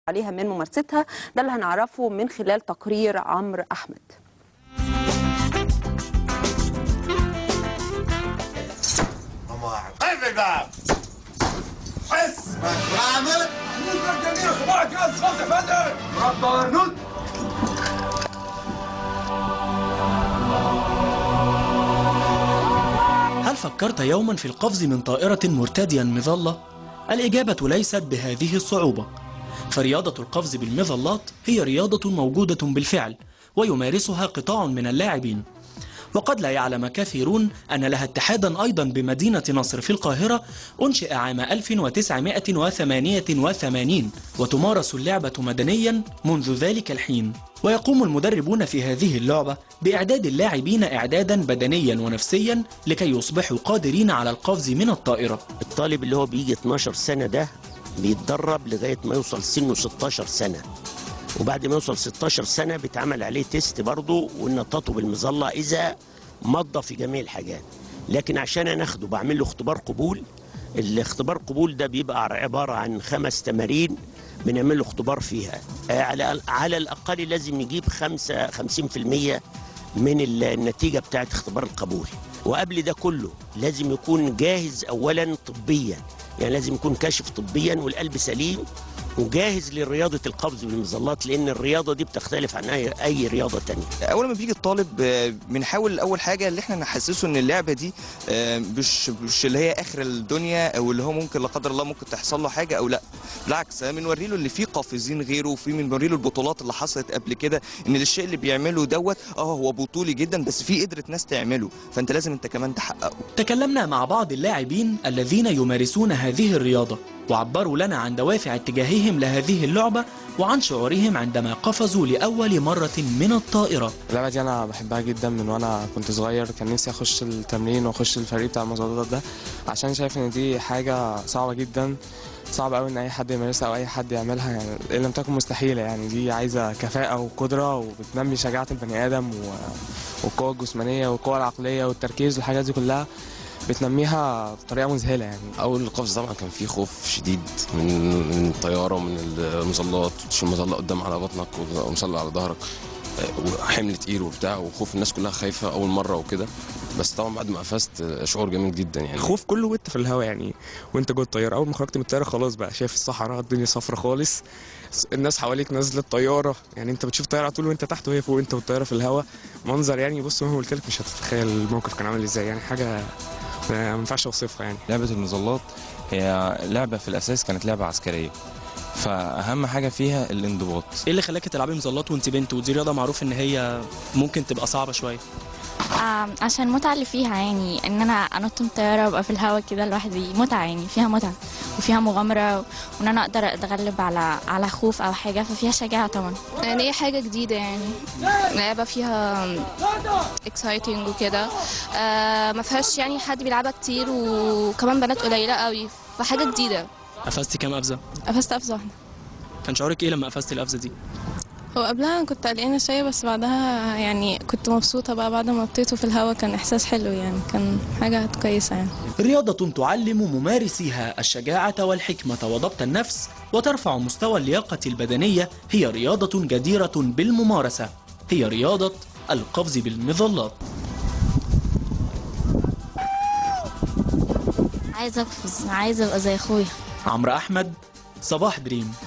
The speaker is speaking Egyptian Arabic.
عليها من ممارستها ده اللي هنعرفه من خلال تقرير عمرو أحمد اقفل بقى اسمك رامر هل فكرت يوما في القفز من طائرة مرتديا مظلة؟ الإجابة ليست بهذه الصعوبة فرياضة القفز بالمظلات هي رياضة موجودة بالفعل ويمارسها قطاع من اللاعبين وقد لا يعلم كثيرون أن لها اتحادا أيضا بمدينة نصر في القاهرة أنشئ عام 1988 وتمارس اللعبة مدنيا منذ ذلك الحين ويقوم المدربون في هذه اللعبة بإعداد اللاعبين إعدادا بدنيا ونفسيا لكي يصبحوا قادرين على القفز من الطائرة الطالب اللي هو بيجي 12 سنة ده بيتدرب لغاية ما يوصل سنه 16 سنة وبعد ما يوصل 16 سنة بيتعمل عليه تيست برضه وننططه بالمظلة إذا مضى في جميع الحاجات لكن عشان أنا أخده بعمل له اختبار قبول الاختبار قبول ده بيبقى عبارة عن خمس تمارين بنعمل له اختبار فيها آه، على على الأقل لازم يجيب خمسة 50% من النتيجة بتاعت اختبار القبول وقبل ده كله لازم يكون جاهز أولا طبيا يعني لازم يكون كاشف طبيا والقلب سليم وجاهز لرياضة القفز بالمظلات لأن الرياضة دي بتختلف عن أي, أي رياضة تانية اول ما بيجي الطالب آه، بنحاول اول حاجه اللي احنا نحسسه ان اللعبه دي آه، مش مش اللي هي اخر الدنيا او اللي هو ممكن لا قدر الله ممكن تحصل له حاجه او لا بالعكس بنوري له اللي في قافزين غيره وفي بنوري له البطولات اللي حصلت قبل كده ان الشيء اللي بيعمله دوت اه هو بطولي جدا بس في قدره ناس تعمله فانت لازم انت كمان تحققه تكلمنا مع بعض اللاعبين الذين يمارسون هذه الرياضة وعبروا لنا عن دوافع اتجاههم لهذه اللعبة وعن شعورهم عندما قفزوا لأول مرة من الطائرة اللعبة دي أنا بحبها جدا من وأنا كنت صغير كان نفسي أخش التمرين وأخش الفريق بتاع المظلات ده عشان شايف إن دي حاجة صعبة جدا صعب أوي إن أي حد يمارسها أو أي حد يعملها يعني إن لم تكن مستحيلة يعني دي عايزة كفاءة وقدرة وبتنمي شجاعة البني آدم و... والقوة الجسمانية والقوة العقلية والتركيز والحاجات دي كلها بتنميها بطريقة مذهلة يعني اول القفز طبعا كان فيه خوف شديد من من الطياره ومن المظلات تشيل مظله قدام على بطنك ومظله على ظهرك آه، وحمل تقيل وبتاع وخوف الناس كلها خايفه اول مره وكده بس طبعا بعد ما قفزت آه، شعور جميل جدا يعني الخوف كله وانت في الهواء يعني وانت جوه الطياره اول ما خرجت من الطياره خلاص بقى شايف الصحراء الدنيا صفرة خالص الناس حواليك نازله الطياره يعني انت بتشوف الطياره على طول وانت تحت وهي فوق انت والطياره في الهواء منظر يعني بص مهما قلت لك مش هتتخيل الموقف كان عامل ازاي يعني حاجه ما ينفعش اوصفها يعني لعبة المظلات هي لعبة في الأساس كانت لعبة عسكرية فأهم حاجة فيها الانضباط إيه اللي خلاك تلعبي مظلات وانت بنت ودي رياضة معروف إن هي ممكن تبقى صعبة شوية آم، عشان المتعة اللي فيها يعني ان انا انط من الطيارة وابقى في الهواء كده لوحدي متعة يعني فيها متعة وفيها مغامرة وان انا اقدر اتغلب على على خوف او حاجة ففيها شجاعة طبعا يعني هي حاجة جديدة يعني لعبة فيها اكسايتنج وكده آه ما فيهاش يعني حد بيلعبها كتير وكمان بنات قليلة قوي فحاجة جديدة قفزتي كام قفزة؟ قفزت قفزة واحدة كان شعورك إيه لما قفزتي القفزة دي؟ هو قبلها كنت قلقانة شوية بس بعدها يعني كنت مبسوطة بقى بعد ما نطيته في الهوا كان إحساس حلو يعني كان حاجة كويسة يعني رياضة تعلم ممارسيها الشجاعة والحكمة وضبط النفس وترفع مستوى اللياقة البدنية هي رياضة جديرة بالممارسة هي رياضة القفز بالمظلات عايزة اقفز عايزة ابقى زي اخويا عمرو أحمد صباح دريم